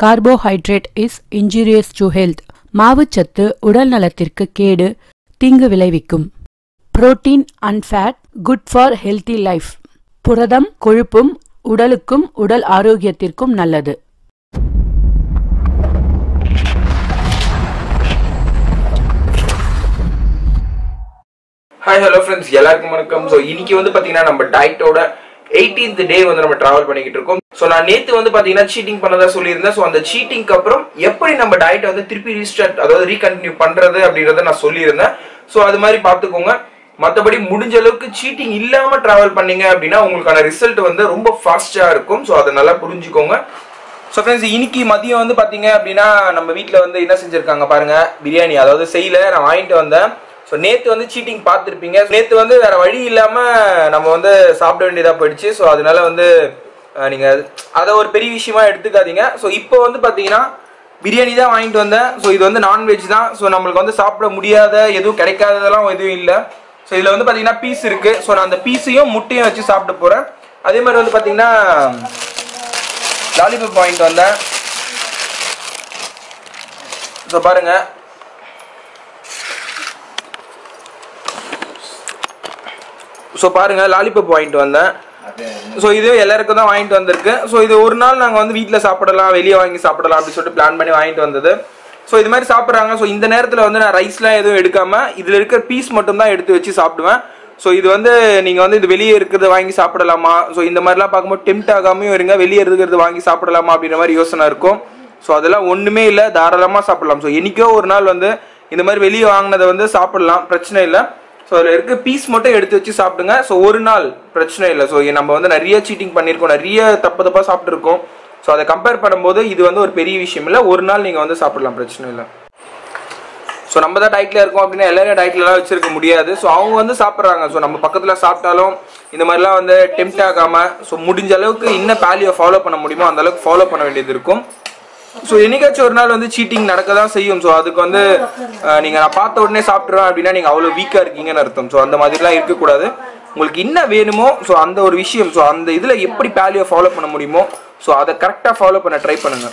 carbohydrate is injurious to health மாவுச்சத்து உடல் நலத்திற்கு கேடு தீங்கு விளைவிக்கும் protein and fat good for healthy life புரதம் கொழுப்பும் உடலுக்கும் உடல் ஆரோக்கியத்திற்கும் நல்லது ஹாய் ஹலோ ஃப்ரெண்ட்ஸ் எல்லாருக்கும் வணக்கம் ஸோ இன்னைக்கு வந்து பாத்தீங்கன்னா நம்ம டயட்டோட 18th டே வந்து நம்ம டிராவல் பண்ணிக்கிட்டு இருக்கோம் ஸோ நான் நேத்து வந்து பாத்தீங்கன்னா சீட்டிங் பண்ணதா சொல்லியிருந்தேன் ஸோ அந்த சீட்டிங்க்கு அப்புறம் எப்படி நம்ம டயட்டை வந்து திருப்பி ரீஸ்டார்ட் அதாவது ரீகண்டினியூ பண்றது அப்படின்றத நான் சொல்லியிருந்தேன் ஸோ அது மாதிரி பார்த்துக்கோங்க மற்றபடி முடிஞ்ச அளவுக்கு சீட்டிங் இல்லாம டிராவல் பண்ணீங்க அப்படின்னா உங்களுக்கான ரிசல்ட் வந்து ரொம்ப ஃபாஸ்டா இருக்கும் ஸோ அதை நல்லா புரிஞ்சுக்கோங்க ஸோ ஃப்ரெண்ட்ஸ் இன்னைக்கு மதியம் வந்து பார்த்தீங்க அப்படின்னா நம்ம வீட்டில் வந்து என்ன செஞ்சுருக்காங்க பாருங்க பிரியாணி அதாவது செய்யல நான் வாங்கிட்டு வந்தேன் ஸோ நேற்று வந்து சீட்டிங் பார்த்துருப்பீங்க நேற்று வந்து வேற வழி இல்லாமல் நம்ம வந்து சாப்பிட வேண்டியதாக போயிடுச்சு ஸோ அதனால வந்து அஹ், நீங்க அதை ஒரு பெரிய விஷயமா எடுத்துக்காதீங்க ஸோ இப்போ வந்து பார்த்தீங்கன்னா பிரியாணி தான் வாங்கிட்டு வந்தேன் ஸோ இது வந்து நான்வெஜ் தான் ஸோ நம்மளுக்கு வந்து சாப்பிட முடியாத எதுவும் கிடைக்காததெல்லாம் எதுவும் இல்லை ஸோ இதில் வந்து பார்த்தீங்கன்னா பீஸ் இருக்கு ஸோ நான் அந்த பீஸையும் முட்டையும் வச்சு சாப்பிட போகிறேன் அதே மாதிரி வந்து பார்த்தீங்கன்னா லாலிபப் வாங்கிட்டு வந்தேன் ஸோ பாருங்க ஸோ பாருங்க லாலிபப் வாங்கிட்டு வந்தேன் ஸோ இது எல்லாருக்கும் தான் வாங்கிட்டு வந்திருக்கு ஸோ இது ஒரு நாள் நாங்கள் வந்து வீட்டில் சாப்பிடலாம் வெளியே வாங்கி சாப்பிடலாம் அப்படின்னு சொல்லிட்டு பிளான் பண்ணி வாங்கிட்டு வந்தது ஸோ இது மாதிரி சாப்பிட்றாங்க ஸோ இந்த நேரத்தில் வந்து நான் ரைஸ்லாம் எதுவும் எடுக்காம இதில் இருக்கிற பீஸ் மட்டும் தான் எடுத்து வச்சு சாப்பிடுவேன் ஸோ இது வந்து நீங்கள் வந்து இது வெளியே இருக்கிறத வாங்கி சாப்பிடலாமா ஸோ இந்த மாதிரிலாம் பார்க்கும்போது டெம்ட் ஆகாமையும் இருங்க வெளியே இருக்கிறது வாங்கி சாப்பிடலாமா அப்படின்ற மாதிரி யோசனை இருக்கும் ஸோ அதெல்லாம் ஒன்றுமே இல்லை தாராளமாக சாப்பிடலாம் ஸோ என்னைக்கோ ஒரு நாள் வந்து இந்த மாதிரி வெளியே வாங்கினதை வந்து சாப்பிடலாம் பிரச்சனை இல்லை ஸோ அதில் இருக்க பீஸ் மட்டும் எடுத்து வச்சு சாப்பிடுங்க ஸோ ஒரு நாள் பிரச்சனை இல்லை ஸோ நம்ம வந்து நிறைய சீட்டிங் பண்ணியிருக்கோம் நிறைய தப்பு தப்பாக சாப்பிட்ருக்கோம் ஸோ அதை கம்பேர் பண்ணும்போது இது வந்து ஒரு பெரிய விஷயம் இல்லை ஒரு நாள் நீங்கள் வந்து சாப்பிடலாம் பிரச்சனை இல்லை ஸோ நம்ம தான் டயட்ல இருக்கோம் அப்படின்னா எல்லாரும் டயட்லலாம் வச்சிருக்க முடியாது ஸோ அவங்க வந்து சாப்பிட்றாங்க ஸோ நம்ம பக்கத்தில் சாப்பிட்டாலும் இந்த மாதிரிலாம் வந்து டெம்ட் ஆகாம ஸோ முடிஞ்ச அளவுக்கு என்ன பேலியோ ஃபாலோ பண்ண முடியுமோ அந்த அளவுக்கு ஃபாலோ பண்ண வேண்டியது இருக்கும் ஸோ என்னைக்காச்சும் ஒரு நாள் வந்து சீட்டிங் நடக்க தான் செய்யும் ஸோ அதுக்கு வந்து அஹ், நீங்க நான் பார்த்த உடனே சாப்பிட்றோம் அப்படின்னா நீங்க அவ்வளோ வீக்கா இருக்கீங்கன்னு அர்த்தம் ஸோ அந்த மாதிரிலாம் இருக்கக்கூடாது உங்களுக்கு என்ன வேணுமோ ஸோ அந்த ஒரு விஷயம் ஸோ அந்த இதில் எப்படி பேலியோ ஃபாலோ பண்ண முடியுமோ ஸோ அதை கரெக்டாக ஃபாலோ பண்ண ட்ரை பண்ணுங்க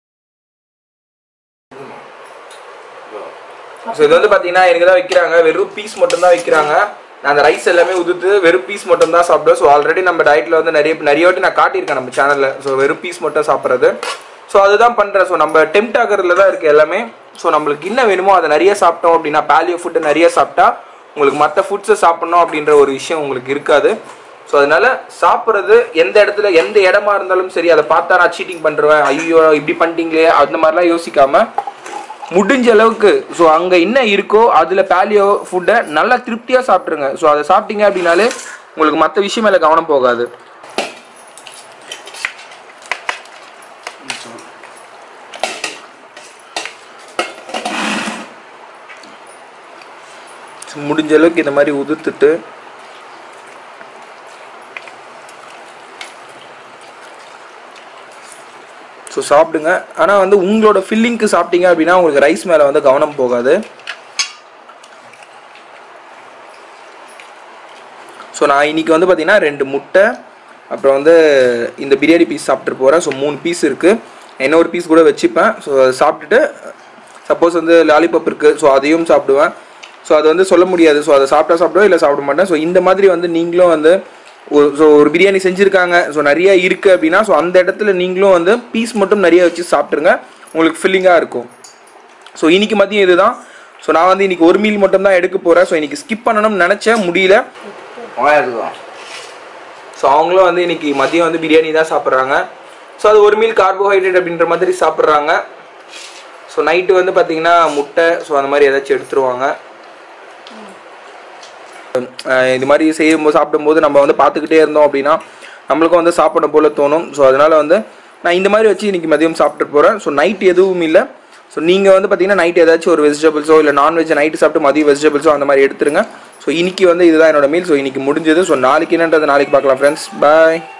ஸோ இது வந்து பார்த்தீங்கன்னா எனக்கு தான் வைக்கிறாங்க வெறும் பீஸ் மட்டும் தான் வைக்கிறாங்க நான் அந்த ரைஸ் எல்லாமே உதுத்து வெறும் பீஸ் மட்டும் தான் சாப்பிடுவேன் ஸோ ஆல்ரெடி நம்ம டயட்டில் வந்து நிறைய நிறைய வாட்டி நான் காட்டியிருக்கேன் நம்ம சேனலில் ஸோ வெறும் பீஸ் மட்டும் சாப்பிட்றது ஸோ அதுதான் பண்ணுறேன் ஸோ நம்ம டெம்ட் ஆகிறதுல தான் இருக்குது எல்லாமே ஸோ நம்மளுக்கு என்ன வேணுமோ அதை நிறைய சாப்பிட்டோம் அப்படின்னா பேலியோ ஃபுட்டு நிறைய சாப்பிட்டா உங்களுக்கு மற்ற ஃபுட்ஸை சாப்பிடணும் அப்படின்ற ஒரு விஷயம் உங்களுக்கு இருக்காது ஸோ அதனால சாப்பிட்றது எந்த இடத்துல எந்த இடமா இருந்தாலும் சரி அதை பார்த்தா நான் சீட்டிங் பண்ணுறேன் ஐயோ இப்படி பண்ணிட்டீங்களே அந்த மாதிரிலாம் யோசிக்காம முடிஞ்ச அளவுக்கு ஸோ அங்கே என்ன இருக்கோ அதில் பேலியோ ஃபுட்டை நல்லா திருப்தியாக சாப்பிட்ருங்க ஸோ அதை சாப்பிட்டீங்க அப்படின்னாலே உங்களுக்கு மற்ற விஷயம் மேலே கவனம் போகாது So, முடிஞ்ச அளவுக்கு இந்த மாதிரி உதிர்த்துட்டு ஸோ சாப்பிடுங்க ஆனால் வந்து உங்களோட ஃபில்லிங்க்கு சாப்பிட்டீங்க அப்படின்னா உங்களுக்கு ரைஸ் மேலே வந்து கவனம் போகாது ஸோ நான் இன்னைக்கு வந்து பார்த்தீங்கன்னா ரெண்டு முட்டை அப்புறம் வந்து இந்த பிரியாணி பீஸ் சாப்பிட்டு போகிறேன் ஸோ மூணு பீஸ் இருக்குது இன்னொரு பீஸ் கூட வச்சுப்பேன் ஸோ அதை சாப்பிட்டுட்டு சப்போஸ் வந்து லாலிபப் இருக்குது ஸோ அதையும் சாப்பிடுவேன் ஸோ அது வந்து சொல்ல முடியாது ஸோ அதை சாப்பிட்டா சாப்பிடுவேன் இல்லை சாப்பிட மாட்டேன் ஸோ இந்த மாதிரி வந்து நீங்களும் வந்து ஒரு ஸோ ஒரு பிரியாணி செஞ்சுருக்காங்க ஸோ நிறைய இருக்குது அப்படின்னா ஸோ அந்த இடத்துல நீங்களும் வந்து பீஸ் மட்டும் நிறைய வச்சு சாப்பிட்ருங்க உங்களுக்கு ஃபில்லிங்காக இருக்கும் ஸோ இன்னைக்கு மதியம் இதுதான் ஸோ நான் வந்து இன்னைக்கு ஒரு மீல் மட்டும் தான் எடுக்க போகிறேன் ஸோ இன்னைக்கு ஸ்கிப் பண்ணணும்னு நினச்சேன் முடியல ஸோ அவங்களும் வந்து இன்னைக்கு மதியம் வந்து பிரியாணி தான் சாப்பிட்றாங்க ஸோ அது ஒரு மீல் கார்போஹைட்ரேட் அப்படின்ற மாதிரி சாப்பிட்றாங்க ஸோ நைட்டு வந்து பார்த்தீங்கன்னா முட்டை ஸோ அந்த மாதிரி ஏதாச்சும் எடுத்துருவாங்க அஹ் இது மாதிரி செய்யும்போது சாப்பிடும்போது நம்ம வந்து பார்த்துக்கிட்டே இருந்தோம் அப்படின்னா நம்மளுக்கும் வந்து சாப்பிட போல தோணும் ஸோ அதனால வந்து நான் இந்த மாதிரி வச்சு இன்னைக்கு மதியம் சாப்பிட்டு போகிறேன் ஸோ நைட் எதுவும் இல்லை ஸோ நீங்கள் வந்து பார்த்தீங்கன்னா நைட் ஏதாச்சும் ஒரு வெஜிடபிள்ஸோ இல்லை நான்வெஜ் நைட்டு சாப்பிட்டு மதியம் வெஜிடபிள்ஸோ அந்த மாதிரி எடுத்துருங்க ஸோ இன்னைக்கு வந்து இதுதான் என்னோட மீல் ஸோ இன்னைக்கு முடிஞ்சது ஸோ நாளைக்கு என்னன்றது நாளைக்கு பார்க்கலாம் ஃப்ரெண்ட்ஸ் பாய்